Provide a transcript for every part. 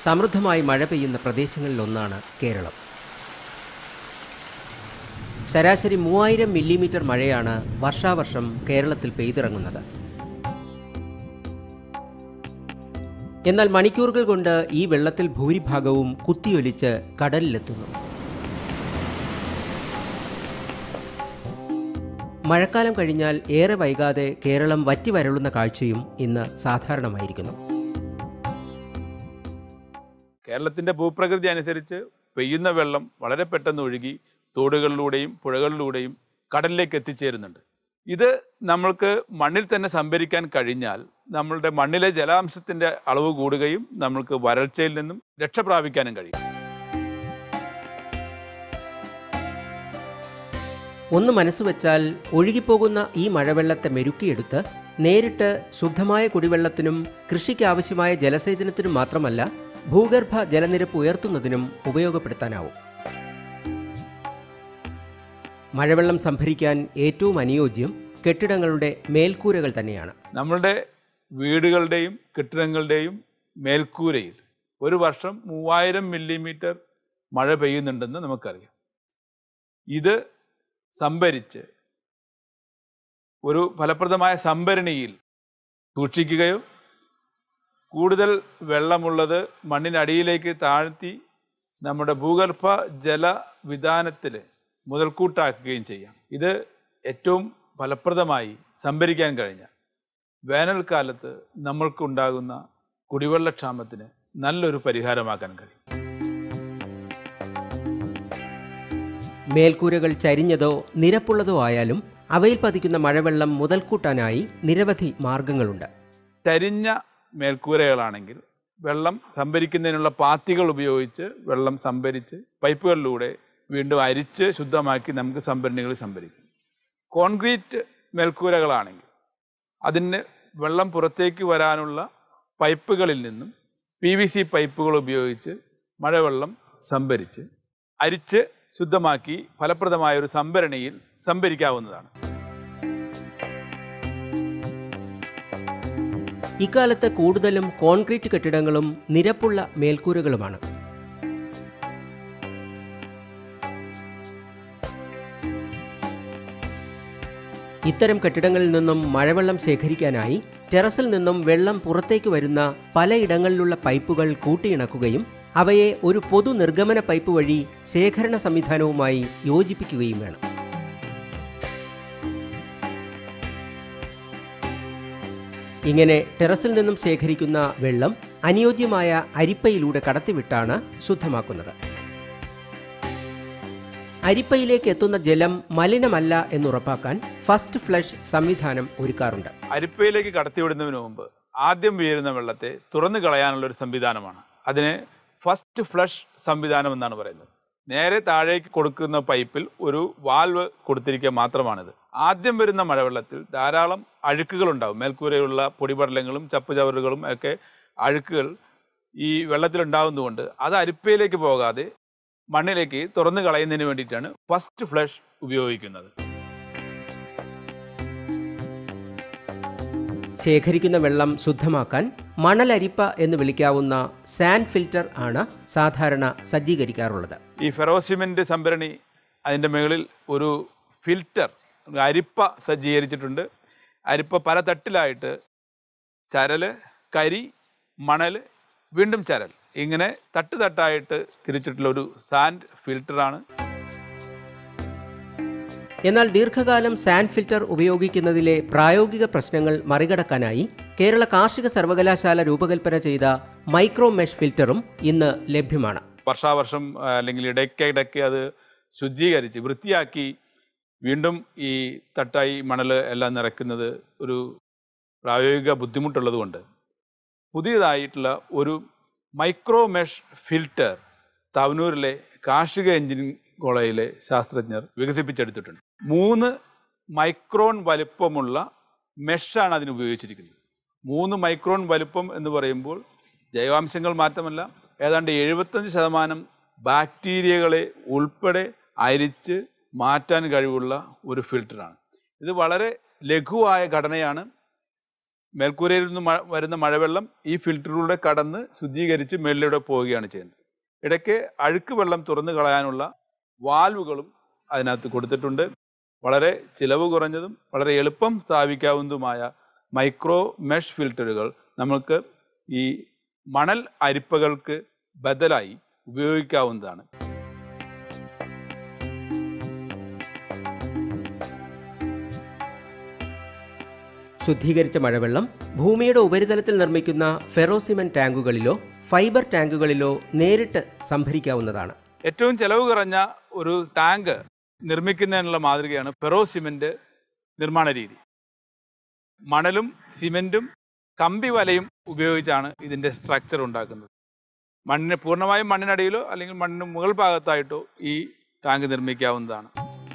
സമൃദ്ധമായി മഴ പെയ്യുന്ന പ്രദേശങ്ങളിലൊന്നാണ് കേരളം ശരാശരി മൂവായിരം മില്ലിമീറ്റർ മഴയാണ് വർഷാവർഷം കേരളത്തിൽ പെയ്തിറങ്ങുന്നത് എന്നാൽ മണിക്കൂറുകൾ കൊണ്ട് ഈ വെള്ളത്തിൽ ഭൂരിഭാഗവും കുത്തിയൊലിച്ച് കടലിലെത്തുന്നു മഴക്കാലം കഴിഞ്ഞാൽ ഏറെ വൈകാതെ കേരളം വറ്റി വരളുന്ന കാഴ്ചയും ഇന്ന് സാധാരണമായിരിക്കുന്നു കേരളത്തിൻ്റെ ഭൂപ്രകൃതി അനുസരിച്ച് പെയ്യുന്ന വെള്ളം വളരെ പെട്ടെന്ന് ഒഴുകി തോടുകളിലൂടെയും പുഴകളിലൂടെയും കടലിലേക്ക് എത്തിച്ചേരുന്നുണ്ട് ഇത് നമ്മൾക്ക് മണ്ണിൽ തന്നെ സംഭരിക്കാൻ കഴിഞ്ഞാൽ നമ്മളുടെ മണ്ണിലെ ജലാംശത്തിൻ്റെ അളവ് കൂടുകയും നമ്മൾക്ക് വരൾച്ചയിൽ നിന്നും രക്ഷ പ്രാപിക്കാനും കഴിയും ഒന്ന് മനസ്സുവെച്ചാൽ ഒഴുകിപ്പോകുന്ന ഈ മഴവെള്ളത്തെ മെരുക്കിയെടുത്ത് നേരിട്ട് ശുദ്ധമായ കുടിവെള്ളത്തിനും കൃഷിക്ക് ആവശ്യമായ ജലസേചനത്തിനും മാത്രമല്ല ഭൂഗർഭ ജലനിരപ്പ് ഉയർത്തുന്നതിനും ഉപയോഗപ്പെടുത്താനാവും മഴവെള്ളം സംഭരിക്കാൻ ഏറ്റവും അനുയോജ്യം കെട്ടിടങ്ങളുടെ മേൽക്കൂരകൾ തന്നെയാണ് നമ്മളുടെ വീടുകളുടെയും കെട്ടിടങ്ങളുടെയും മേൽക്കൂരയിൽ ഒരു വർഷം മൂവായിരം മില്ലിമീറ്റർ മഴ പെയ്യുന്നുണ്ടെന്ന് നമുക്കറിയാം ഇത് സംഭരിച്ച് ഒരു ഫലപ്രദമായ സംഭരണിയിൽ സൂക്ഷിക്കുകയോ കൂടുതൽ വെള്ളമുള്ളത് മണ്ണിനടിയിലേക്ക് താഴ്ത്തി നമ്മുടെ ഭൂഗർഭ ജലവിധാനത്തിൽ മുതൽക്കൂട്ടാക്കുകയും ചെയ്യാം ഇത് ഏറ്റവും ഫലപ്രദമായി സംഭരിക്കാൻ കഴിഞ്ഞാൽ വേനൽക്കാലത്ത് നമ്മൾക്കുണ്ടാകുന്ന കുടിവെള്ളക്ഷാമത്തിന് നല്ലൊരു പരിഹാരമാക്കാൻ കഴിയും മേൽക്കൂരകൾ ചരിഞ്ഞതോ നിരപ്പുള്ളതോ ആയാലും അവയിൽ പതിക്കുന്ന മഴവെള്ളം മുതൽക്കൂട്ടാനായി നിരവധി മാർഗങ്ങളുണ്ട് ചരിഞ്ഞ മേൽക്കൂരകളാണെങ്കിൽ വെള്ളം സംഭരിക്കുന്നതിനുള്ള പാത്തികൾ ഉപയോഗിച്ച് വെള്ളം സംഭരിച്ച് പൈപ്പുകളിലൂടെ വീണ്ടും അരിച്ച് ശുദ്ധമാക്കി നമുക്ക് സംഭരണികളിൽ സംഭരിക്കും കോൺക്രീറ്റ് മേൽക്കൂരകളാണെങ്കിൽ അതിന് വെള്ളം പുറത്തേക്ക് വരാനുള്ള പൈപ്പുകളിൽ നിന്നും പി വി സി പൈപ്പുകൾ ഉപയോഗിച്ച് മഴവെള്ളം സംഭരിച്ച് അരിച്ച് ശുദ്ധമാക്കി ഫലപ്രദമായ ഒരു സംഭരണിയിൽ സംഭരിക്കാവുന്നതാണ് ഇക്കാലത്ത് കൂടുതലും കോൺക്രീറ്റ് കെട്ടിടങ്ങളും നിരപ്പുള്ള മേൽക്കൂരകളുമാണ് ഇത്തരം കെട്ടിടങ്ങളിൽ നിന്നും മഴവെള്ളം ശേഖരിക്കാനായി ടെറസിൽ നിന്നും വെള്ളം പുറത്തേക്ക് വരുന്ന പലയിടങ്ങളിലുള്ള പൈപ്പുകൾ കൂട്ടിയിണക്കുകയും അവയെ ഒരു പൊതു നിർഗമന പൈപ്പ് വഴി ശേഖരണ സംവിധാനവുമായി യോജിപ്പിക്കുകയും വേണം ഇങ്ങനെ ടെറസിൽ നിന്നും ശേഖരിക്കുന്ന വെള്ളം അനുയോജ്യമായ അരിപ്പയിലൂടെ കടത്തിവിട്ടാണ് ശുദ്ധമാക്കുന്നത് അരിപ്പയിലേക്ക് എത്തുന്ന ജലം മലിനമല്ല എന്നുറപ്പാക്കാൻ ഫസ്റ്റ് ഫ്ലഷ് സംവിധാനം ഒരുക്കാറുണ്ട് അരിപ്പയിലേക്ക് കടത്തിവിടുന്നതിന് മുമ്പ് ആദ്യം വീഴുന്ന വെള്ളത്തെ തുറന്നു കളയാനുള്ള ഒരു സംവിധാനമാണ് അതിന് ഫസ്റ്റ് ഫ്ലഷ് സംവിധാനം എന്നാണ് പറയുന്നത് നേരെ താഴേക്ക് കൊടുക്കുന്ന പൈപ്പിൽ ഒരു വാൽവ് കൊടുത്തിരിക്കുക മാത്രമാണിത് ആദ്യം വരുന്ന മഴവെള്ളത്തിൽ ധാരാളം അഴുക്കുകൾ ഉണ്ടാവും മേൽക്കൂരയുള്ള പൊടിപടലങ്ങളും ചപ്പുചവറുകളും ഒക്കെ അഴുക്കുകൾ ഈ വെള്ളത്തിലുണ്ടാകുന്നതുകൊണ്ട് അത് അരിപ്പയിലേക്ക് പോകാതെ മണ്ണിലേക്ക് തുറന്നു കളയുന്നതിന് വേണ്ടിയിട്ടാണ് ഫസ്റ്റ് ഫ്ലഷ് ഉപയോഗിക്കുന്നത് ശേഖരിക്കുന്ന വെള്ളം ശുദ്ധമാക്കാൻ മണലരിപ്പ എന്ന് വിളിക്കാവുന്ന സാൻഡ് ഫിൽറ്റർ ആണ് സാധാരണ സജ്ജീകരിക്കാറുള്ളത് ഈ ഫെറോസിമെൻ്റ് സംഭരണി അതിൻ്റെ മുകളിൽ ഒരു ഫിൽറ്റർ ഒരു അരിപ്പ സജ്ജീകരിച്ചിട്ടുണ്ട് അരിപ്പ പല തട്ടിലായിട്ട് ചരൽ കരി മണൽ വീണ്ടും ചരൽ ഇങ്ങനെ തട്ട് തട്ടായിട്ട് തിരിച്ചിട്ടുള്ള ഒരു സാൻഡ് ഫിൽറ്ററാണ് എന്നാൽ ദീർഘകാലം സാൻഡ് ഫിൽറ്റർ ഉപയോഗിക്കുന്നതിലെ പ്രായോഗിക പ്രശ്നങ്ങൾ മറികടക്കാനായി കേരള കാർഷിക സർവകലാശാല രൂപകൽപ്പന ചെയ്ത മൈക്രോ മെഷ് ഫിൽറ്ററും ഇന്ന് ലഭ്യമാണ് വർഷാവർഷം ആ, അല്ലെങ്കിൽ ഇടയ്ക്കിടയ്ക്ക് അത് ശുദ്ധീകരിച്ച് വൃത്തിയാക്കി വീണ്ടും ഈ തട്ടായി മണൽ എല്ലാം നിറയ്ക്കുന്നത് ഒരു പ്രായോഗിക ബുദ്ധിമുട്ടുള്ളത് കൊണ്ട് പുതിയതായിട്ടുള്ള ഒരു മൈക്രോ മെഷ് ഫിൽറ്റർ തവനൂരിലെ കാർഷിക എഞ്ചിനീയറിംഗ് കോളേജിലെ ശാസ്ത്രജ്ഞർ വികസിപ്പിച്ചെടുത്തിട്ടുണ്ട് മൂന്ന് മൈക്രോൺ വലിപ്പമുള്ള മെഷാണ് അതിന് ഉപയോഗിച്ചിരിക്കുന്നത് മൂന്ന് മൈക്രോൺ വലിപ്പം എന്ന് പറയുമ്പോൾ ജൈവാംശങ്ങൾ മാത്രമല്ല ഏതാണ്ട് എഴുപത്തഞ്ച് ശതമാനം ബാക്ടീരിയകളെ ഉൾപ്പെടെ അരിച്ച് മാറ്റാൻ കഴിവുള്ള ഒരു ഫിൽറ്ററാണ് ഇത് വളരെ ലഘുവായ ഘടനയാണ് മേൽക്കൂരയിൽ നിന്ന് മഴ വരുന്ന മഴവെള്ളം ഈ ഫിൽറ്ററിലൂടെ കടന്ന് ശുദ്ധീകരിച്ച് മേളിലൂടെ പോവുകയാണ് ചെയ്യുന്നത് ഇടയ്ക്ക് അഴുക്ക് വെള്ളം തുറന്നു കളയാനുള്ള വാൽവുകളും അതിനകത്ത് കൊടുത്തിട്ടുണ്ട് വളരെ ചിലവ് കുറഞ്ഞതും വളരെ എളുപ്പം സ്ഥാപിക്കാവുന്നതുമായ മൈക്രോ മെഷ് ഫിൽറ്ററുകൾ നമുക്ക് ഈ മണൽ അരിപ്പകൾക്ക് ബദലായി ഉപയോഗിക്കാവുന്നതാണ് ശുദ്ധീകരിച്ച മഴവെള്ളം ഭൂമിയുടെ ഉപരിതലത്തിൽ നിർമ്മിക്കുന്ന ഫെറോസിമൻ ടാങ്കുകളിലോ ഫൈബർ ടാങ്കുകളിലോ നേരിട്ട് സംഭരിക്കാവുന്നതാണ് ഏറ്റവും ചെലവ് കുറഞ്ഞ ഒരു ടാങ്ക് നിർമ്മിക്കുന്നതിനുള്ള മാതൃകയാണ് ഫെറോ സിമെന്റ് നിർമ്മാണ രീതി മണലും സിമെന്റും കമ്പി വലയും ഉപയോഗിച്ചാണ് ഇതിന്റെ സ്ട്രക്ചർ ഉണ്ടാക്കുന്നത് മണ്ണിന് പൂർണ്ണമായും മണ്ണിനടിയിലോ അല്ലെങ്കിൽ മണ്ണിന് മുകൾ ഭാഗത്തായിട്ടോ ഈ ടാങ്ക് നിർമ്മിക്കാവുന്നതാണ്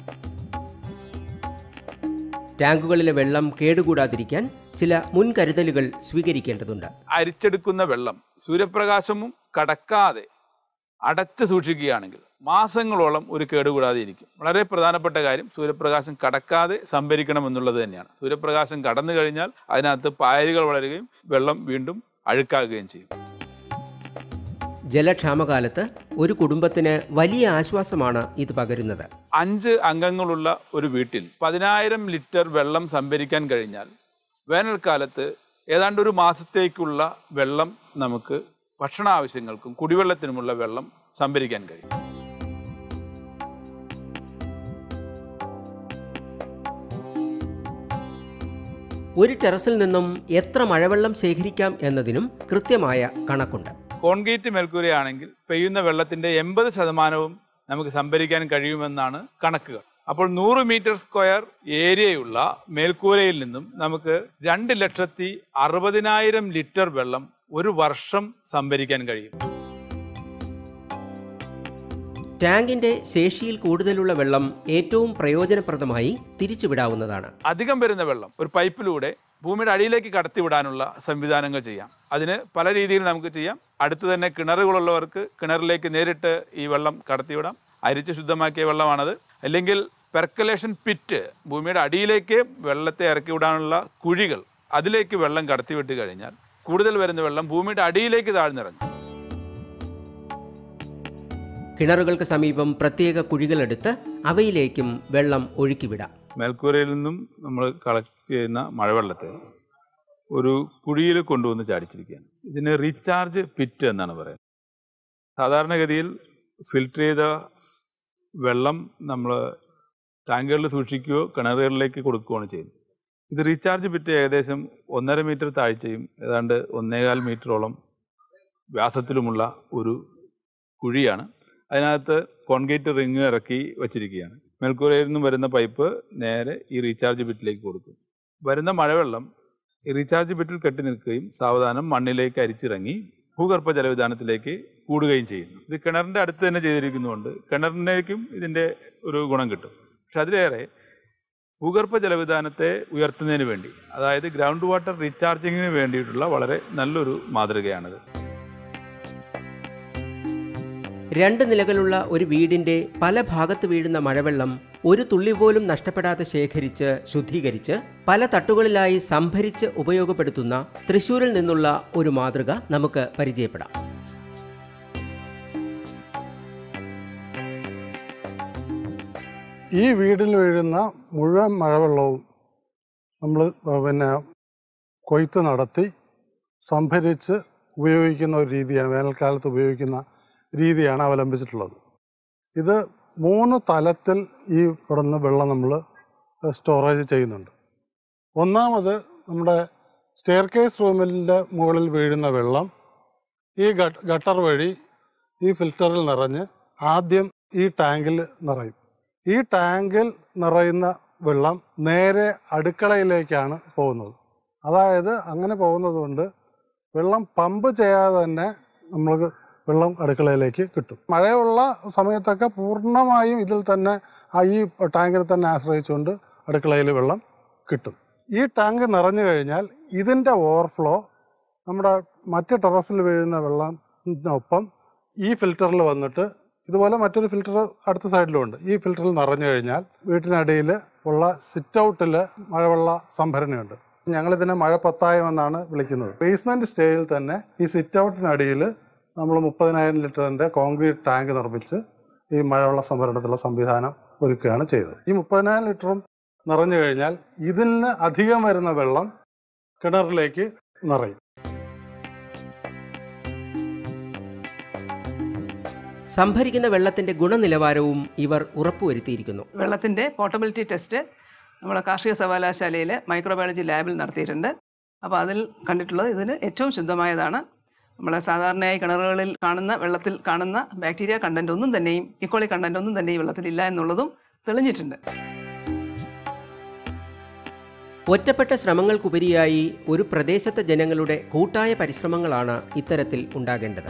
ടാങ്കുകളിലെ വെള്ളം കേടുകൂടാതിരിക്കാൻ ചില മുൻകരുതലുകൾ സ്വീകരിക്കേണ്ടതുണ്ട് അരിച്ചെടുക്കുന്ന വെള്ളം സൂര്യപ്രകാശവും കടക്കാതെ അടച്ചു സൂക്ഷിക്കുകയാണെങ്കിൽ മാസങ്ങളോളം ഒരു കേടുകൂടാതെ ഇരിക്കും വളരെ പ്രധാനപ്പെട്ട കാര്യം സൂര്യപ്രകാശം കടക്കാതെ സംഭരിക്കണം എന്നുള്ളത് തന്നെയാണ് സൂര്യപ്രകാശം കടന്നു കഴിഞ്ഞാൽ അതിനകത്ത് പായലുകൾ വളരുകയും വെള്ളം വീണ്ടും അഴുക്കാകുകയും ചെയ്യും ജലക്ഷാമകാലത്ത് ഒരു കുടുംബത്തിന് വലിയ ആശ്വാസമാണ് ഇത് പകരുന്നത് അഞ്ച് അംഗങ്ങളുള്ള ഒരു വീട്ടിൽ പതിനായിരം ലിറ്റർ വെള്ളം സംഭരിക്കാൻ കഴിഞ്ഞാൽ വേനൽക്കാലത്ത് ഏതാണ്ട് ഒരു മാസത്തേക്കുള്ള വെള്ളം നമുക്ക് ഭക്ഷണ ആവശ്യങ്ങൾക്കും കുടിവെള്ളത്തിനുമുള്ള വെള്ളം സംഭരിക്കാൻ കഴിയും ഒരു ടെറസിൽ നിന്നും എത്ര മഴവെള്ളം ശേഖരിക്കാം എന്നതിനും കൃത്യമായ കണക്കുണ്ട് കോൺക്രീറ്റ് മേൽക്കൂരയാണെങ്കിൽ പെയ്യുന്ന വെള്ളത്തിന്റെ എൺപത് ശതമാനവും നമുക്ക് സംഭരിക്കാൻ കഴിയുമെന്നാണ് കണക്കുകൾ അപ്പോൾ നൂറ് മീറ്റർ സ്ക്വയർ ഏരിയയുള്ള മേൽക്കൂരയിൽ നിന്നും നമുക്ക് രണ്ട് ലക്ഷത്തി അറുപതിനായിരം ലിറ്റർ വെള്ളം ഒരു വർഷം സംഭരിക്കാൻ കഴിയും ടാങ്കിന്റെ ശേഷിയിൽ കൂടുതലുള്ള വെള്ളം ഏറ്റവും പ്രയോജനപ്രദമായി തിരിച്ചുവിടാവുന്നതാണ് അധികം വരുന്ന വെള്ളം ഒരു പൈപ്പിലൂടെ ഭൂമിയുടെ അടിയിലേക്ക് കടത്തിവിടാനുള്ള സംവിധാനങ്ങൾ ചെയ്യാം അതിന് പല രീതിയിൽ നമുക്ക് ചെയ്യാം അടുത്ത് തന്നെ കിണറുകളുള്ളവർക്ക് കിണറിലേക്ക് നേരിട്ട് ഈ വെള്ളം കടത്തിവിടാം അരിച്ച് ശുദ്ധമാക്കിയ വെള്ളമാണത് അല്ലെങ്കിൽ പെർക്കലേഷൻ പിറ്റ് ഭൂമിയുടെ അടിയിലേക്ക് വെള്ളത്തെ ഇറക്കി വിടാനുള്ള കുഴികൾ അതിലേക്ക് വെള്ളം കടത്തിവിട്ട് കഴിഞ്ഞാൽ കൂടുതൽ വരുന്ന വെള്ളം ഭൂമിയുടെ അടിയിലേക്ക് താഴ്ന്നിറങ്ങും കിണറുകൾക്ക് സമീപം പ്രത്യേക കുഴികളെടുത്ത് അവയിലേക്കും വെള്ളം ഒഴുക്കിവിടാം മേൽക്കൂരയിൽ നിന്നും നമ്മൾ കളക്ട് ചെയ്യുന്ന മഴവെള്ളത്തെ ഒരു കുഴിയിൽ കൊണ്ടുവന്ന് ചാടിച്ചിരിക്കുകയാണ് ഇതിന് റീചാർജ് പിറ്റ് എന്നാണ് പറയുന്നത് സാധാരണഗതിയിൽ ഫിൽറ്റർ ചെയ്ത വെള്ളം നമ്മൾ ടാങ്കുകളിൽ സൂക്ഷിക്കുകയോ കിണറുകളിലേക്ക് കൊടുക്കുകയാണ് ചെയ്യുന്നത് ഇത് റീചാർജ് പിറ്റ് ഏകദേശം ഒന്നര മീറ്റർ താഴ്ചയും ഏതാണ്ട് ഒന്നേകാൽ മീറ്ററോളം വ്യാസത്തിലുമുള്ള ഒരു കുഴിയാണ് അതിനകത്ത് കോൺക്രീറ്റ് റിങ് ഇറക്കി വച്ചിരിക്കുകയാണ് മേൽക്കൂരയിൽ നിന്നും വരുന്ന പൈപ്പ് നേരെ ഈ റീചാർജ് ബിറ്റിലേക്ക് കൊടുക്കും വരുന്ന മഴവെള്ളം ഈ റീചാർജ് ബിറ്റിൽ കെട്ടി നിൽക്കുകയും സാവധാനം മണ്ണിലേക്ക് അരിച്ചിറങ്ങി ഭൂഗർഭ ജലവിധാനത്തിലേക്ക് കൂടുകയും ചെയ്യുന്നു ഇത് കിണറിൻ്റെ അടുത്ത് തന്നെ ചെയ്തിരിക്കുന്നതുകൊണ്ട് കിണറിനേക്കും ഇതിൻ്റെ ഒരു ഗുണം കിട്ടും പക്ഷെ അതിലേറെ ഭൂഗർഭ ജലവിധാനത്തെ ഉയർത്തുന്നതിന് വേണ്ടി അതായത് ഗ്രൗണ്ട് വാട്ടർ റീചാർജിങ്ങിന് വേണ്ടിയിട്ടുള്ള വളരെ നല്ലൊരു മാതൃകയാണിത് രണ്ട് നിലകളുള്ള ഒരു വീടിന്റെ പല ഭാഗത്ത് വീഴുന്ന മഴവെള്ളം ഒരു തുള്ളി പോലും നഷ്ടപ്പെടാതെ ശേഖരിച്ച് ശുദ്ധീകരിച്ച് പല തട്ടുകളിലായി സംഭരിച്ച് ഉപയോഗപ്പെടുത്തുന്ന തൃശൂരിൽ നിന്നുള്ള ഒരു മാതൃക നമുക്ക് പരിചയപ്പെടാം ഈ വീട്ടിൽ വീഴുന്ന മുഴുവൻ മഴവെള്ളവും നമ്മൾ പിന്നെ കൊയ്ത്ത് നടത്തി സംഭരിച്ച് ഉപയോഗിക്കുന്ന ഒരു രീതിയാണ് വേനൽക്കാലത്ത് ഉപയോഗിക്കുന്ന രീതിയാണ് അവലംബിച്ചിട്ടുള്ളത് ഇത് മൂന്ന് തലത്തിൽ ഈ ഇവിടുന്ന് വെള്ളം നമ്മൾ സ്റ്റോറേജ് ചെയ്യുന്നുണ്ട് ഒന്നാമത് നമ്മുടെ സ്റ്റെയർ കേസ് റൂമിൻ്റെ മുകളിൽ വീഴുന്ന വെള്ളം ഈ ഗട്ട് ഗട്ടർ വഴി ഈ ഫിൽറ്ററിൽ നിറഞ്ഞ് ആദ്യം ഈ ടാങ്കിൽ നിറയും ഈ ടാങ്കിൽ നിറയുന്ന വെള്ളം നേരെ അടുക്കളയിലേക്കാണ് പോകുന്നത് അതായത് അങ്ങനെ പോകുന്നത് കൊണ്ട് വെള്ളം പമ്പ് ചെയ്യാതെ തന്നെ നമ്മൾക്ക് വെള്ളം അടുക്കളയിലേക്ക് കിട്ടും മഴയുള്ള സമയത്തൊക്കെ പൂർണ്ണമായും ഇതിൽ തന്നെ ആ ഈ ടാങ്കിൽ തന്നെ ആശ്രയിച്ചുകൊണ്ട് അടുക്കളയിൽ വെള്ളം കിട്ടും ഈ ടാങ്ക് നിറഞ്ഞു കഴിഞ്ഞാൽ ഇതിൻ്റെ ഓവർഫ്ലോ നമ്മുടെ മറ്റ് ടെറസിൽ വീഴുന്ന വെള്ളത്തിനൊപ്പം ഈ ഫിൽറ്ററിൽ വന്നിട്ട് ഇതുപോലെ മറ്റൊരു ഫിൽറ്റർ അടുത്ത സൈഡിലുണ്ട് ഈ ഫിൽറ്ററിൽ നിറഞ്ഞു കഴിഞ്ഞാൽ വീട്ടിനടിയിൽ ഉള്ള സിറ്റ് ഔട്ടിൽ മഴവെള്ള സംഭരണിയുണ്ട് ഞങ്ങളിതിനെ മഴപ്പത്തായം എന്നാണ് വിളിക്കുന്നത് ബേസ്മെന്റ് സ്റ്റേജിൽ തന്നെ ഈ സിറ്റ് ഔട്ടിനടിയിൽ നമ്മൾ മുപ്പതിനായിരം ലിറ്ററിന്റെ കോൺക്രീറ്റ് ടാങ്ക് നിർമ്മിച്ച് ഈ മഴവെള്ള സംഭരണത്തിലുള്ള സംവിധാനം ഒരുക്കുകയാണ് ചെയ്തത് ഈ മുപ്പതിനായിരം ലിറ്ററും നിറഞ്ഞു കഴിഞ്ഞാൽ ഇതിന് അധികം വരുന്ന വെള്ളം കിണറിലേക്ക് നിറയും സംഭരിക്കുന്ന വെള്ളത്തിന്റെ ഗുണനിലവാരവും ഇവർ ഉറപ്പുവരുത്തിയിരിക്കുന്നു വെള്ളത്തിൻ്റെ പോർട്ടബിലിറ്റി ടെസ്റ്റ് നമ്മുടെ കാർഷിക സർവകലാശാലയിൽ മൈക്രോബയോളജി ലാബിൽ നടത്തിയിട്ടുണ്ട് അപ്പോൾ അതിൽ കണ്ടിട്ടുള്ളത് ഇതിന് ഏറ്റവും ശുദ്ധമായതാണ് നമ്മളെ സാധാരണയായി കിണറുകളിൽ കാണുന്ന വെള്ളത്തിൽ കാണുന്ന ബാക്ടീരിയ കണ്ടന്റ് ഒന്നും തന്നെയും ഇക്കോളി കണ്ടന്റ് ഒന്നും തന്നെ ഈ വെള്ളത്തിലില്ല എന്നുള്ളതും തെളിഞ്ഞിട്ടുണ്ട് ഒറ്റപ്പെട്ട ശ്രമങ്ങൾക്കുപരിയായി ഒരു പ്രദേശത്തെ ജനങ്ങളുടെ കൂട്ടായ പരിശ്രമങ്ങളാണ് ഇത്തരത്തിൽ ഉണ്ടാകേണ്ടത്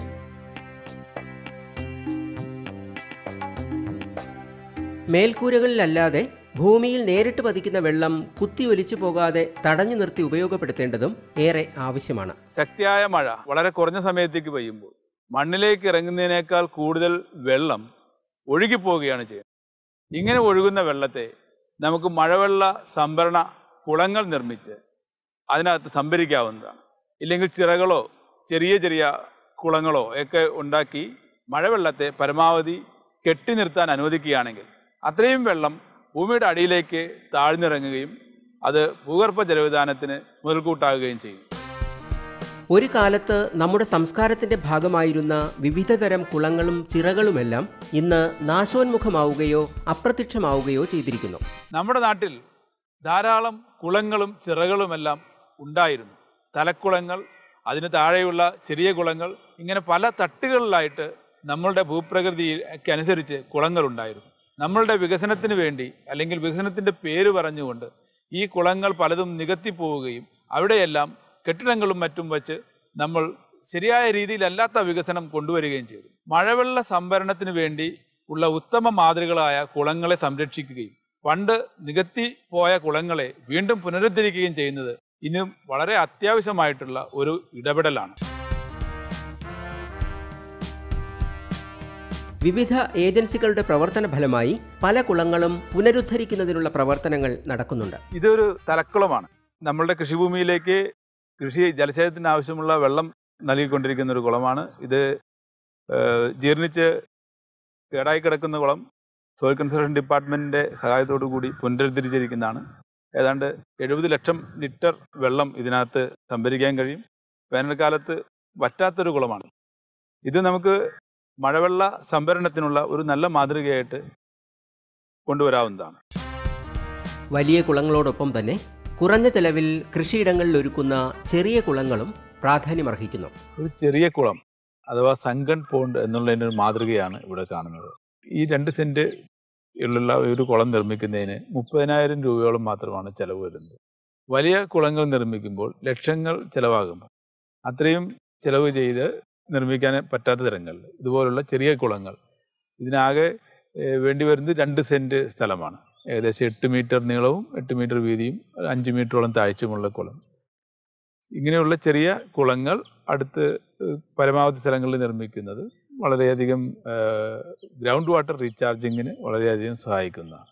മേൽക്കൂരകളിലല്ലാതെ ഭൂമിയിൽ നേരിട്ട് പതിക്കുന്ന വെള്ളം കുത്തിയൊലിച്ചു പോകാതെ തടഞ്ഞു നിർത്തി ഉപയോഗപ്പെടുത്തേണ്ടതും ഏറെ ആവശ്യമാണ് ശക്തിയായ മഴ വളരെ കുറഞ്ഞ സമയത്തേക്ക് പെയ്യുമ്പോൾ മണ്ണിലേക്ക് ഇറങ്ങുന്നതിനേക്കാൾ കൂടുതൽ വെള്ളം ഒഴുകിപ്പോവുകയാണ് ചെയ്യുന്നത് ഇങ്ങനെ ഒഴുകുന്ന വെള്ളത്തെ നമുക്ക് മഴവെള്ള സംഭരണ കുളങ്ങൾ നിർമ്മിച്ച് അതിനകത്ത് സംഭരിക്കാവുന്നതാണ് ഇല്ലെങ്കിൽ ചിറകളോ ചെറിയ ചെറിയ കുളങ്ങളോ ഒക്കെ ഉണ്ടാക്കി മഴവെള്ളത്തെ പരമാവധി കെട്ടി നിർത്താൻ അനുവദിക്കുകയാണെങ്കിൽ അത്രയും വെള്ളം ഭൂമിയുടെ അടിയിലേക്ക് താഴ്ന്നിറങ്ങുകയും അത് ഭൂഗർഭ ജലവിധാനത്തിന് മുതൽക്കൂട്ടാകുകയും ചെയ്യും ഒരു കാലത്ത് നമ്മുടെ സംസ്കാരത്തിന്റെ ഭാഗമായിരുന്ന വിവിധതരം കുളങ്ങളും ചിറകളുമെല്ലാം ഇന്ന് നാശോന്മുഖമാവുകയോ അപ്രത്യക്ഷമാവുകയോ ചെയ്തിരിക്കുന്നു നമ്മുടെ നാട്ടിൽ ധാരാളം കുളങ്ങളും ചിറകളുമെല്ലാം ഉണ്ടായിരുന്നു തലക്കുളങ്ങൾ അതിന് താഴെയുള്ള ചെറിയ കുളങ്ങൾ ഇങ്ങനെ പല തട്ടുകളിലായിട്ട് നമ്മളുടെ ഭൂപ്രകൃതിക്ക് അനുസരിച്ച് കുളങ്ങളുണ്ടായിരുന്നു നമ്മളുടെ വികസനത്തിന് വേണ്ടി അല്ലെങ്കിൽ വികസനത്തിൻ്റെ പേര് പറഞ്ഞുകൊണ്ട് ഈ കുളങ്ങൾ പലതും നികത്തിപ്പോവുകയും അവിടെയെല്ലാം കെട്ടിടങ്ങളും മറ്റും വച്ച് നമ്മൾ ശരിയായ രീതിയിലല്ലാത്ത വികസനം കൊണ്ടുവരികയും ചെയ്തു മഴവെള്ള സംഭരണത്തിന് വേണ്ടി ഉള്ള ഉത്തമ മാതൃകളായ കുളങ്ങളെ സംരക്ഷിക്കുകയും പണ്ട് നികത്തി പോയ കുളങ്ങളെ വീണ്ടും പുനരുദ്ധരിക്കുകയും ചെയ്യുന്നത് ഇനിയും വളരെ അത്യാവശ്യമായിട്ടുള്ള ഒരു ഇടപെടലാണ് വിവിധ ഏജൻസികളുടെ പ്രവർത്തന ഫലമായി പല കുളങ്ങളും പുനരുദ്ധരിക്കുന്നതിനുള്ള പ്രവർത്തനങ്ങൾ നടക്കുന്നുണ്ട് ഇതൊരു തലക്കുളമാണ് നമ്മളുടെ കൃഷിഭൂമിയിലേക്ക് കൃഷി ജലസേചനത്തിന് ആവശ്യമുള്ള വെള്ളം നൽകിക്കൊണ്ടിരിക്കുന്ന ഒരു കുളമാണ് ഇത് ഏഹ്, ജീർണിച്ച് കേടായി കിടക്കുന്ന കുളം സോയിൽ കൺസർവേഷൻ ഡിപ്പാർട്ട്മെൻറ്റിൻ്റെ സഹായത്തോടു കൂടി പുനരുദ്ധരിച്ചിരിക്കുന്നതാണ് ഏതാണ്ട് എഴുപത് ലക്ഷം ലിറ്റർ വെള്ളം ഇതിനകത്ത് സംഭരിക്കാൻ കഴിയും വേനൽക്കാലത്ത് വറ്റാത്തൊരു കുളമാണ് ഇത് നമുക്ക് മഴവെള്ള സംഭരണത്തിനുള്ള ഒരു നല്ല മാതൃകയായിട്ട് കൊണ്ടുവരാവുന്നതാണ് വലിയ കുളങ്ങളോടൊപ്പം തന്നെ കുറഞ്ഞ ചെലവിൽ കൃഷിയിടങ്ങളിൽ ഒരുക്കുന്ന ചെറിയ കുളങ്ങളും പ്രാധാന്യമർഹിക്കുന്നു ഒരു ചെറിയ കുളം അഥവാ സങ്കൺ പോണ്ട് എന്നുള്ളതിൻ്റെ ഒരു മാതൃകയാണ് ഇവിടെ കാണുന്നത് ഈ രണ്ട് സെൻറ്റ് ഉള്ള ഒരു കുളം നിർമ്മിക്കുന്നതിന് മുപ്പതിനായിരം രൂപയോളം മാത്രമാണ് ചെലവ് വരുന്നത് വലിയ കുളങ്ങൾ നിർമ്മിക്കുമ്പോൾ ലക്ഷങ്ങൾ ചിലവാകും അത്രയും ചിലവ് ചെയ്ത് നിർമ്മിക്കാൻ പറ്റാത്ത തരങ്ങളിൽ ഇതുപോലുള്ള ചെറിയ കുളങ്ങൾ ഇതിനാകെ ഏഹ്, വേണ്ടി വരുന്നത് രണ്ട് സെൻറ്റ് സ്ഥലമാണ് ഏകദേശം എട്ട് മീറ്റർ നീളവും എട്ട് മീറ്റർ വീതിയും ഒരു അഞ്ച് മീറ്ററോളം താഴ്ചയുമുള്ള കുളം ഇങ്ങനെയുള്ള ചെറിയ കുളങ്ങൾ അടുത്ത് ഏഹ്, പരമാവധി സ്ഥലങ്ങളിൽ നിർമ്മിക്കുന്നത് വളരെയധികം ഗ്രൗണ്ട് വാട്ടർ റീചാർജിങ്ങിന് വളരെയധികം സഹായിക്കുന്നതാണ്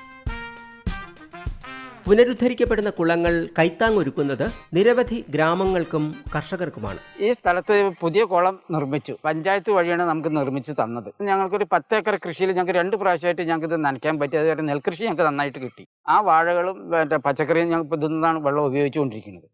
പുനരുദ്ധരിക്കപ്പെടുന്ന കുളങ്ങൾ കൈത്താങ്ങൊരുക്കുന്നത് നിരവധി ഗ്രാമങ്ങൾക്കും കർഷകർക്കുമാണ് ഈ സ്ഥലത്ത് പുതിയ കുളം നിർമ്മിച്ചു പഞ്ചായത്ത് വഴിയാണ് നമുക്ക് നിർമ്മിച്ച് തന്നത് ഞങ്ങൾക്കൊരു പത്ത് ഏക്കർ കൃഷിയിൽ ഞങ്ങൾക്ക് രണ്ട് പ്രാവശ്യമായിട്ട് ഞങ്ങൾക്ക് ഇത് നനയ്ക്കാൻ പറ്റി അതുവരെ നെൽകൃഷി ഞങ്ങൾക്ക് നന്നായിട്ട് കിട്ടി ആ വാഴകളും മറ്റേ പച്ചക്കറിയും ഞങ്ങൾ ഇപ്പോൾ ഇതിൽ നിന്നാണ് വെള്ളം ഉപയോഗിച്ചുകൊണ്ടിരിക്കുന്നത്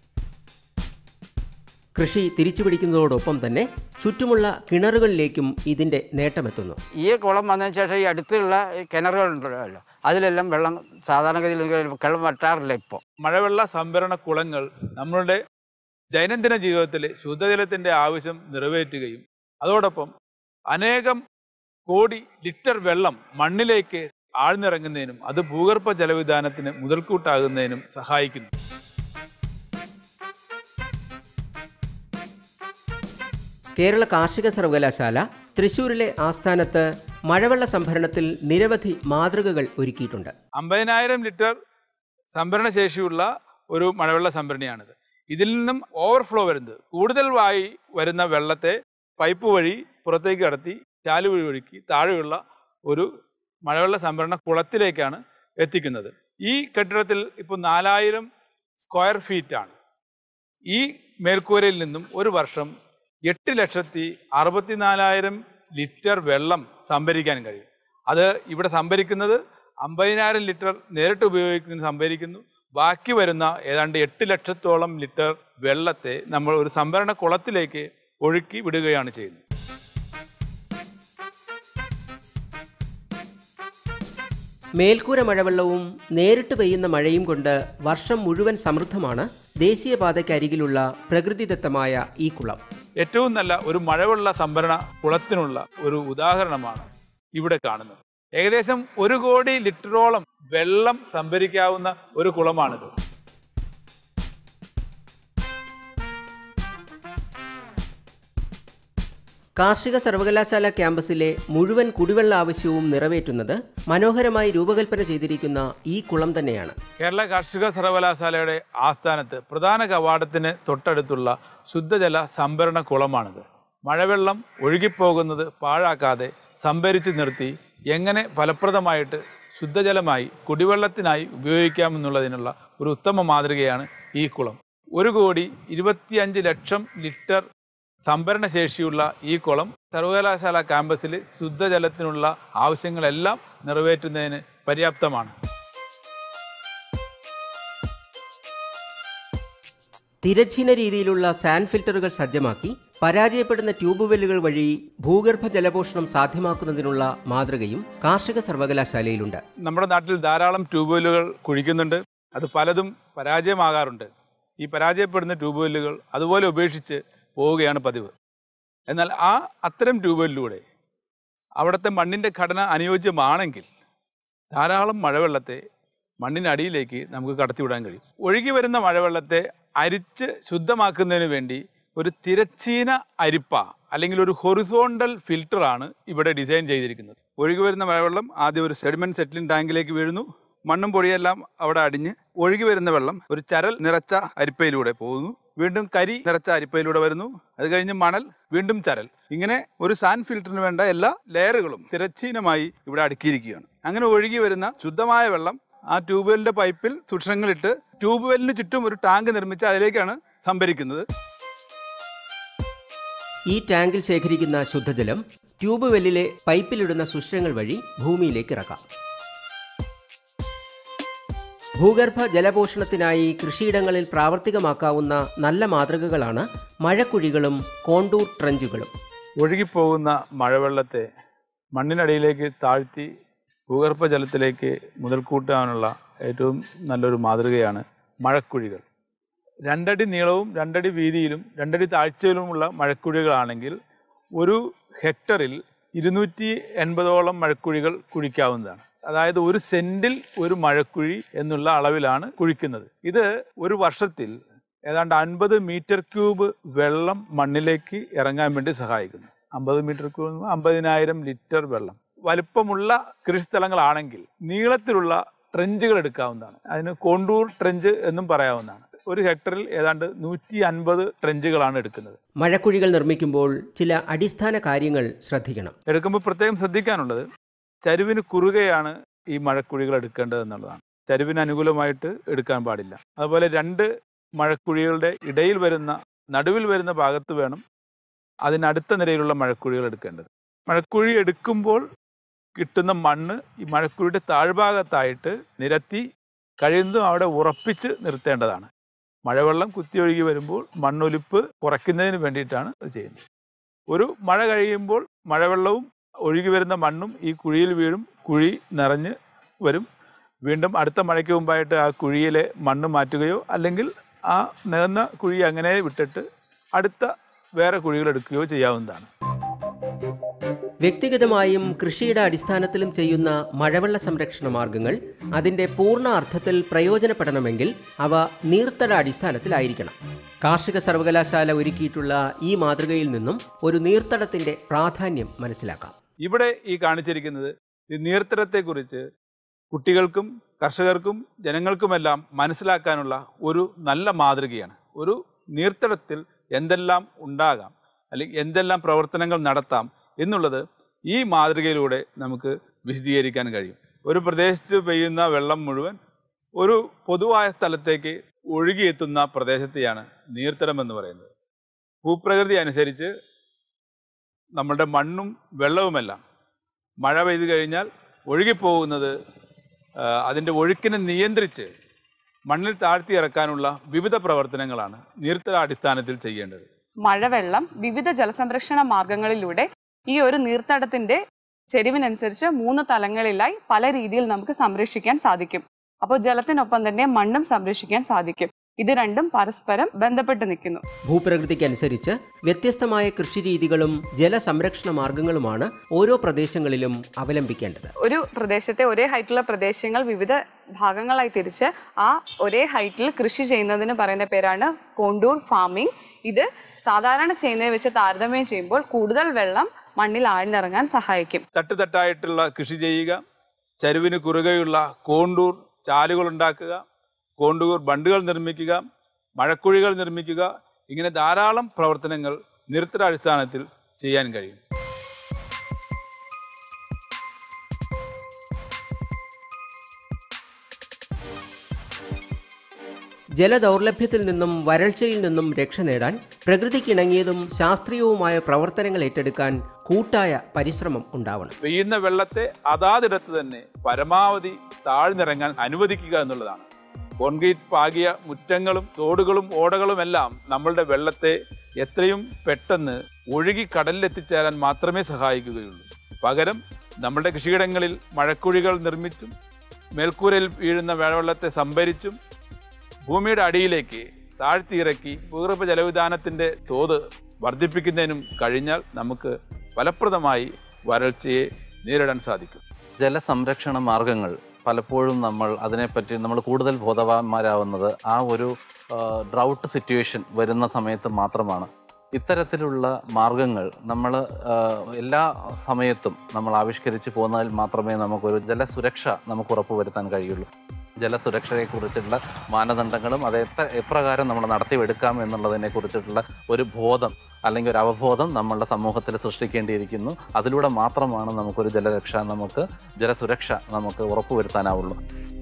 കൃഷി തിരിച്ചുപിടിക്കുന്നതോടൊപ്പം തന്നെ ചുറ്റുമുള്ള കിണറുകളിലേക്കും ഇതിന്റെ നേട്ടമെത്തുന്നു ഈ കുളം വന്നതിന് ശേഷം ഈ അടുത്തുള്ള ഈ കിണറുകളുണ്ടല്ലോ അതിലെല്ലാം വെള്ളം സാധാരണഗതിയിൽ വെള്ളം വറ്റാറില്ല ഇപ്പോൾ മഴവെള്ള സംഭരണ കുളങ്ങൾ നമ്മളുടെ ദൈനംദിന ജീവിതത്തിൽ ശുദ്ധജലത്തിൻ്റെ ആവശ്യം നിറവേറ്റുകയും അതോടൊപ്പം അനേകം കോടി ലിറ്റർ വെള്ളം മണ്ണിലേക്ക് ആഴ്ന്നിറങ്ങുന്നതിനും അത് ഭൂഗർഭ ജലവിധാനത്തിന് മുതൽക്കൂട്ടാകുന്നതിനും സഹായിക്കുന്നു കേരള കാർഷിക സർവകലാശാല തൃശൂരിലെ ആസ്ഥാനത്ത് മഴവെള്ള സംഭരണത്തിൽ നിരവധി മാതൃകകൾ ഒരുക്കിയിട്ടുണ്ട് അമ്പതിനായിരം ലിറ്റർ സംഭരണശേഷിയുള്ള ഒരു മഴവെള്ള സംഭരണിയാണിത് ഇതിൽ നിന്നും ഓവർഫ്ലോ വരുന്നത് കൂടുതലായി വരുന്ന വെള്ളത്തെ പൈപ്പ് വഴി പുറത്തേക്ക് കടത്തി ചാല് വഴി ഒഴുക്കി താഴെയുള്ള ഒരു മഴവെള്ള സംഭരണ കുളത്തിലേക്കാണ് എത്തിക്കുന്നത് ഈ കെട്ടിടത്തിൽ ഇപ്പോൾ നാലായിരം സ്ക്വയർ ഫീറ്റ് ആണ് ഈ മേൽക്കൂരയിൽ നിന്നും ഒരു വർഷം എട്ട് ലക്ഷത്തി അറുപത്തിനാലായിരം ലിറ്റർ വെള്ളം സംഭരിക്കാൻ കഴിയും അത് ഇവിടെ സംഭരിക്കുന്നത് അമ്പതിനായിരം ലിറ്റർ നേരിട്ട് ഉപയോഗിക്കുന്നതിന് സംഭരിക്കുന്നു ബാക്കി വരുന്ന ഏതാണ്ട് എട്ട് ലക്ഷത്തോളം ലിറ്റർ വെള്ളത്തെ നമ്മൾ ഒരു സംഭരണ കുളത്തിലേക്ക് ഒഴുക്കി വിടുകയാണ് ചെയ്യുന്നത് മേൽക്കൂര മഴവെള്ളവും നേരിട്ട് പെയ്യുന്ന മഴയും കൊണ്ട് വർഷം മുഴുവൻ സമൃദ്ധമാണ് ദേശീയപാതയ്ക്കരികിലുള്ള പ്രകൃതിദത്തമായ ഈ കുളം ഏറ്റവും നല്ല ഒരു മഴവെള്ള സംഭരണ കുളത്തിനുള്ള ഒരു ഉദാഹരണമാണ് ഇവിടെ കാണുന്നത് ഏകദേശം ഒരു കോടി ലിറ്ററോളം വെള്ളം സംഭരിക്കാവുന്ന ഒരു കുളമാണിത് കാർഷിക സർവകലാശാല ക്യാമ്പസിലെ മുഴുവൻ കുടിവെള്ള ആവശ്യവും നിറവേറ്റുന്നത് മനോഹരമായി രൂപകൽപ്പന ചെയ്തിരിക്കുന്ന ഈ കുളം തന്നെയാണ് കേരള കാർഷിക സർവകലാശാലയുടെ ആസ്ഥാനത്ത് പ്രധാന കവാടത്തിന് തൊട്ടടുത്തുള്ള ശുദ്ധജല സംഭരണ കുളമാണിത് മഴവെള്ളം ഒഴുകിപ്പോകുന്നത് പാഴാക്കാതെ സംഭരിച്ചു നിർത്തി എങ്ങനെ ഫലപ്രദമായിട്ട് ശുദ്ധജലമായി കുടിവെള്ളത്തിനായി ഉപയോഗിക്കാമെന്നുള്ളതിനുള്ള ഒരു ഉത്തമ മാതൃകയാണ് ഈ കുളം ഒരു കോടി ഇരുപത്തിയഞ്ച് ലക്ഷം ലിറ്റർ സംഭരണ ശേഷിയുള്ള ഈ കുളം സർവകലാശാല ക്യാമ്പസിൽ ശുദ്ധജലത്തിനുള്ള ആവശ്യങ്ങളെല്ലാം നിറവേറ്റുന്നതിന് പര്യാപ്തമാണ് തിരശ്ചീന രീതിയിലുള്ള സാൻഡ് ഫിൽറ്ററുകൾ സജ്ജമാക്കി പരാജയപ്പെടുന്ന ട്യൂബ് വെല്ലുകൾ വഴി ഭൂഗർഭ ജലപോഷണം സാധ്യമാക്കുന്നതിനുള്ള മാതൃകയും കാർഷിക സർവകലാശാലയിലുണ്ട് നമ്മുടെ നാട്ടിൽ ധാരാളം ട്യൂബ്വെല്ലുകൾ കുഴിക്കുന്നുണ്ട് അത് പലതും പരാജയമാകാറുണ്ട് ഈ പരാജയപ്പെടുന്ന ട്യൂബ്വെല്ലുകൾ അതുപോലെ ഉപേക്ഷിച്ച് പോവുകയാണ് പതിവ് എന്നാൽ ആ അത്തരം ട്യൂബ്വെല്ലിലൂടെ അവിടുത്തെ മണ്ണിൻ്റെ ഘടന അനുയോജ്യമാണെങ്കിൽ ധാരാളം മഴവെള്ളത്തെ മണ്ണിനടിയിലേക്ക് നമുക്ക് കടത്തിവിടാൻ കഴിയും ഒഴുകി വരുന്ന മഴവെള്ളത്തെ അരിച്ച് ശുദ്ധമാക്കുന്നതിന് വേണ്ടി ഒരു തിരച്ചീന അരിപ്പ അല്ലെങ്കിൽ ഒരു ഹൊറിസോണ്ടൽ ഫിൽറ്ററാണ് ഇവിടെ ഡിസൈൻ ചെയ്തിരിക്കുന്നത് ഒഴുകി വരുന്ന മഴവെള്ളം ആദ്യം ഒരു സെഡിമെന്റ് സെറ്റിലിംഗ് ടാങ്കിലേക്ക് വീഴുന്നു മണ്ണും പൊടിയെല്ലാം അവിടെ അടിഞ്ഞ് ഒഴുകി വരുന്ന വെള്ളം ഒരു ചരൽ നിറച്ച അരിപ്പയിലൂടെ പോകുന്നു വീണ്ടും കരി നിറച്ച അരിപ്പയിലൂടെ വരുന്നു അത് കഴിഞ്ഞ് മണൽ വീണ്ടും ചരൽ ഇങ്ങനെ ഒരു സാൻഡ് ഫിൽറ്ററിന് വേണ്ട എല്ലാ ലെയറുകളും തിരച്ചീനമായി ഇവിടെ അടുക്കിയിരിക്കുകയാണ് അങ്ങനെ ഒഴുകി വരുന്ന ശുദ്ധമായ വെള്ളം ആ ട്യൂബ്വെല്ലിന്റെ പൈപ്പിൽ സുഷങ്ങളിട്ട് ട്യൂബ്വെല്ലിന് ചുറ്റും ഒരു ടാങ്ക് നിർമ്മിച്ച് അതിലേക്കാണ് സംഭരിക്കുന്നത് ഈ ടാങ്കിൽ ശേഖരിക്കുന്ന ശുദ്ധജലം ട്യൂബ് വെല്ലിലെ പൈപ്പിലിടുന്ന സുഷിരങ്ങൾ വഴി ഭൂമിയിലേക്ക് ഇറക്കാം ഭൂഗർഭ ജലപോഷണത്തിനായി കൃഷിയിടങ്ങളിൽ പ്രാവർത്തികമാക്കാവുന്ന നല്ല മാതൃകകളാണ് മഴക്കുഴികളും കോണ്ടൂർ ട്രഞ്ചുകളും ഒഴുകിപ്പോകുന്ന മഴവെള്ളത്തെ മണ്ണിനടിയിലേക്ക് താഴ്ത്തി ഭൂഗർഭ ജലത്തിലേക്ക് മുതൽക്കൂട്ടാനുള്ള ഏറ്റവും നല്ലൊരു മാതൃകയാണ് മഴക്കുഴികൾ രണ്ടടി നീളവും രണ്ടടി വീതിയിലും രണ്ടടി താഴ്ചയിലുമുള്ള മഴക്കുഴികളാണെങ്കിൽ ഒരു ഹെക്ടറിൽ ഇരുന്നൂറ്റി എൺപതോളം മഴക്കുഴികൾ കുഴിക്കാവുന്നതാണ് അതായത് ഒരു സെന്റിൽ ഒരു മഴക്കുഴി എന്നുള്ള അളവിലാണ് കുഴിക്കുന്നത് ഇത് ഒരു വർഷത്തിൽ ഏതാണ്ട് അൻപത് മീറ്റർ ക്യൂബ് വെള്ളം മണ്ണിലേക്ക് ഇറങ്ങാൻ വേണ്ടി സഹായിക്കുന്നു അമ്പത് മീറ്റർ ക്യൂബ് അമ്പതിനായിരം ലിറ്റർ വെള്ളം വലിപ്പമുള്ള കൃഷിസ്ഥലങ്ങളാണെങ്കിൽ നീളത്തിലുള്ള ട്രെഞ്ചുകൾ എടുക്കാവുന്നതാണ് അതിന് കോണ്ടൂർ ട്രെഞ്ച് എന്നും പറയാവുന്നതാണ് ഒരു ഹെക്ടറിൽ ഏതാണ്ട് നൂറ്റി അൻപത് ട്രെഞ്ചുകളാണ് എടുക്കുന്നത് മഴക്കുഴികൾ നിർമ്മിക്കുമ്പോൾ ചില അടിസ്ഥാന കാര്യങ്ങൾ ശ്രദ്ധിക്കണം എടുക്കുമ്പോൾ പ്രത്യേകം ശ്രദ്ധിക്കാനുള്ളത് ചരിവിന് കുറുകെയാണ് ഈ മഴക്കുഴികൾ എടുക്കേണ്ടത് എന്നുള്ളതാണ് ചരിവിന് അനുകൂലമായിട്ട് എടുക്കാൻ പാടില്ല അതുപോലെ രണ്ട് മഴക്കുഴികളുടെ ഇടയിൽ വരുന്ന നടുവിൽ വരുന്ന ഭാഗത്ത് വേണം അതിനടുത്ത നിരയിലുള്ള മഴക്കുഴികൾ എടുക്കേണ്ടത് മഴക്കുഴി എടുക്കുമ്പോൾ കിട്ടുന്ന മണ്ണ് ഈ മഴക്കുഴിയുടെ താഴ്ഭാഗത്തായിട്ട് നിരത്തി കഴിയുന്നതും അവിടെ ഉറപ്പിച്ച് നിർത്തേണ്ടതാണ് മഴവെള്ളം കുത്തിയൊഴുകി വരുമ്പോൾ മണ്ണൊലിപ്പ് കുറയ്ക്കുന്നതിന് വേണ്ടിയിട്ടാണ് അത് ചെയ്യുന്നത് ഒരു മഴ കഴിയുമ്പോൾ മഴവെള്ളവും ഒഴുകി വരുന്ന മണ്ണും ഈ കുഴിയിൽ വീഴും കുഴി നിറഞ്ഞ് വരും വീണ്ടും അടുത്ത മഴയ്ക്ക് മുമ്പായിട്ട് ആ കുഴിയിലെ മണ്ണ് മാറ്റുകയോ അല്ലെങ്കിൽ ആ നികന്ന കുഴി അങ്ങനെ വിട്ടിട്ട് അടുത്ത വേറെ കുഴികൾ എടുക്കുകയോ ചെയ്യാവുന്നതാണ് വ്യക്തിഗതമായും കൃഷിയുടെ അടിസ്ഥാനത്തിലും ചെയ്യുന്ന മഴവെള്ള സംരക്ഷണ മാർഗങ്ങൾ അതിൻ്റെ പൂർണ്ണ അർത്ഥത്തിൽ പ്രയോജനപ്പെടണമെങ്കിൽ അവ നീർത്തട അടിസ്ഥാനത്തിലായിരിക്കണം കാർഷിക സർവകലാശാല ഒരുക്കിയിട്ടുള്ള ഈ മാതൃകയിൽ നിന്നും ഒരു നീർത്തടത്തിൻ്റെ പ്രാധാന്യം മനസ്സിലാക്കാം ഇവിടെ ഈ കാണിച്ചിരിക്കുന്നത് ഈ നീർത്തടത്തെക്കുറിച്ച് കുട്ടികൾക്കും കർഷകർക്കും ജനങ്ങൾക്കുമെല്ലാം മനസ്സിലാക്കാനുള്ള ഒരു നല്ല മാതൃകയാണ് ഒരു നീർത്തടത്തിൽ എന്തെല്ലാം ഉണ്ടാകാം അല്ലെങ്കിൽ എന്തെല്ലാം പ്രവർത്തനങ്ങൾ നടത്താം എന്നുള്ളത് ഈ മാതൃകയിലൂടെ നമുക്ക് വിശദീകരിക്കാൻ കഴിയും ഒരു പ്രദേശത്ത് പെയ്യുന്ന വെള്ളം മുഴുവൻ ഒരു പൊതുവായ സ്ഥലത്തേക്ക് ഒഴുകിയെത്തുന്ന പ്രദേശത്തെയാണ് നീർത്തടം എന്ന് പറയുന്നത് ഭൂപ്രകൃതി അനുസരിച്ച് നമ്മളുടെ മണ്ണും വെള്ളവുമെല്ലാം മഴ പെയ്തു കഴിഞ്ഞാൽ ഒഴുകിപ്പോകുന്നത് ആ, അതിൻ്റെ ഒഴുക്കിനെ നിയന്ത്രിച്ച് മണ്ണിൽ താഴ്ത്തി ഇറക്കാനുള്ള വിവിധ പ്രവർത്തനങ്ങളാണ് നീർത്തട അടിസ്ഥാനത്തിൽ ചെയ്യേണ്ടത് മഴവെള്ളം വിവിധ ജലസംരക്ഷണ മാർഗങ്ങളിലൂടെ ഈ ഒരു നീർത്തടത്തിന്റെ ചെരിവിനനുസരിച്ച് മൂന്ന് തലങ്ങളിലായി പല രീതിയിൽ നമുക്ക് സംരക്ഷിക്കാൻ സാധിക്കും അപ്പോൾ ജലത്തിനൊപ്പം തന്നെ മണ്ണും സംരക്ഷിക്കാൻ സാധിക്കും ഇത് രണ്ടും പരസ്പരം ബന്ധപ്പെട്ട് നിൽക്കുന്നു ഭൂപ്രകൃതിക്കനുസരിച്ച് വ്യത്യസ്തമായ കൃഷിരീതികളും ജലസംരക്ഷണ മാർഗങ്ങളുമാണ് ഓരോ പ്രദേശങ്ങളിലും അവലംബിക്കേണ്ടത് ഒരു പ്രദേശത്തെ ഒരേ ഹൈറ്റുള്ള പ്രദേശങ്ങൾ വിവിധ ഭാഗങ്ങളായി തിരിച്ച് ആ ഒരേ ഹൈറ്റിൽ കൃഷി ചെയ്യുന്നതിന് പറയുന്ന പേരാണ് കോണ്ടൂർ ഫാമിംഗ് ഇത് സാധാരണ ചെയ്യുന്നതിനെ വെച്ച് താരതമ്യം ചെയ്യുമ്പോൾ കൂടുതൽ വെള്ളം മണ്ണിൽ ആഴ്ന്നിറങ്ങാൻ സഹായിക്കും തട്ടുതട്ടായിട്ടുള്ള കൃഷി ചെയ്യുക ചരുവിന് കുറുകെയുള്ള കോണ്ടൂർ ചാലുകൾ ഉണ്ടാക്കുക കോണ്ടൂർ ബണ്ടുകൾ നിർമ്മിക്കുക മഴക്കുഴികൾ നിർമ്മിക്കുക ഇങ്ങനെ ധാരാളം പ്രവർത്തനങ്ങൾ നിരത്തര അടിസ്ഥാനത്തിൽ ചെയ്യാൻ കഴിയും ജലദൗർലഭ്യത്തിൽ നിന്നും വരൾച്ചയിൽ നിന്നും രക്ഷ നേടാൻ പ്രകൃതിക്കിണങ്ങിയതും ശാസ്ത്രീയവുമായ പ്രവർത്തനങ്ങൾ ഏറ്റെടുക്കാൻ കൂട്ടായ പരിശ്രമം ഉണ്ടാവണം പെയ്യുന്ന വെള്ളത്തെ അതാതിടത്ത് തന്നെ പരമാവധി താഴ്ന്നിറങ്ങാൻ അനുവദിക്കുക എന്നുള്ളതാണ് കോൺക്രീറ്റ് പാകിയ മുറ്റങ്ങളും തോടുകളും ഓടകളും എല്ലാം നമ്മളുടെ വെള്ളത്തെ എത്രയും പെട്ടെന്ന് ഒഴുകി കടലിലെത്തിച്ചേരാൻ മാത്രമേ സഹായിക്കുകയുള്ളൂ പകരം നമ്മുടെ കൃഷിയിടങ്ങളിൽ മഴക്കുഴികൾ നിർമ്മിച്ചും മേൽക്കൂരയിൽ വീഴുന്ന മഴവെള്ളത്തെ സംഭരിച്ചും ഭൂമിയുടെ അടിയിലേക്ക് താഴ്ത്തിയിറക്കി ഭൂഗർഭ ജലവിധാനത്തിൻ്റെ തോത് വർദ്ധിപ്പിക്കുന്നതിനും കഴിഞ്ഞാൽ നമുക്ക് ഫലപ്രദമായി വരൾച്ചയെ നേരിടാൻ സാധിക്കും ജലസംരക്ഷണ മാർഗങ്ങൾ പലപ്പോഴും നമ്മൾ അതിനെപ്പറ്റി നമ്മൾ കൂടുതൽ ബോധവാന്മാരാവുന്നത് ആ ഒരു ഡ്രൗട്ട് സിറ്റുവേഷൻ വരുന്ന സമയത്ത് മാത്രമാണ് ഇത്തരത്തിലുള്ള മാർഗങ്ങൾ നമ്മൾ എല്ലാ സമയത്തും നമ്മൾ ആവിഷ്കരിച്ച് പോകുന്നതിൽ മാത്രമേ നമുക്കൊരു ജലസുരക്ഷ നമുക്ക് ഉറപ്പുവരുത്താൻ കഴിയുള്ളൂ ജലസുരക്ഷയെക്കുറിച്ചുള്ള മാനദണ്ഡങ്ങളും അത് എത്ര എപ്രകാരം നമ്മൾ നടത്തിയെടുക്കാം എന്നുള്ളതിനെ കുറിച്ചിട്ടുള്ള ഒരു ബോധം അല്ലെങ്കിൽ ഒരു അവബോധം നമ്മളുടെ സമൂഹത്തിൽ സൃഷ്ടിക്കേണ്ടിയിരിക്കുന്നു അതിലൂടെ മാത്രമാണ് നമുക്കൊരു ജലരക്ഷ നമുക്ക് ജലസുരക്ഷ നമുക്ക് ഉറപ്പുവരുത്താനാവുള്ളൂ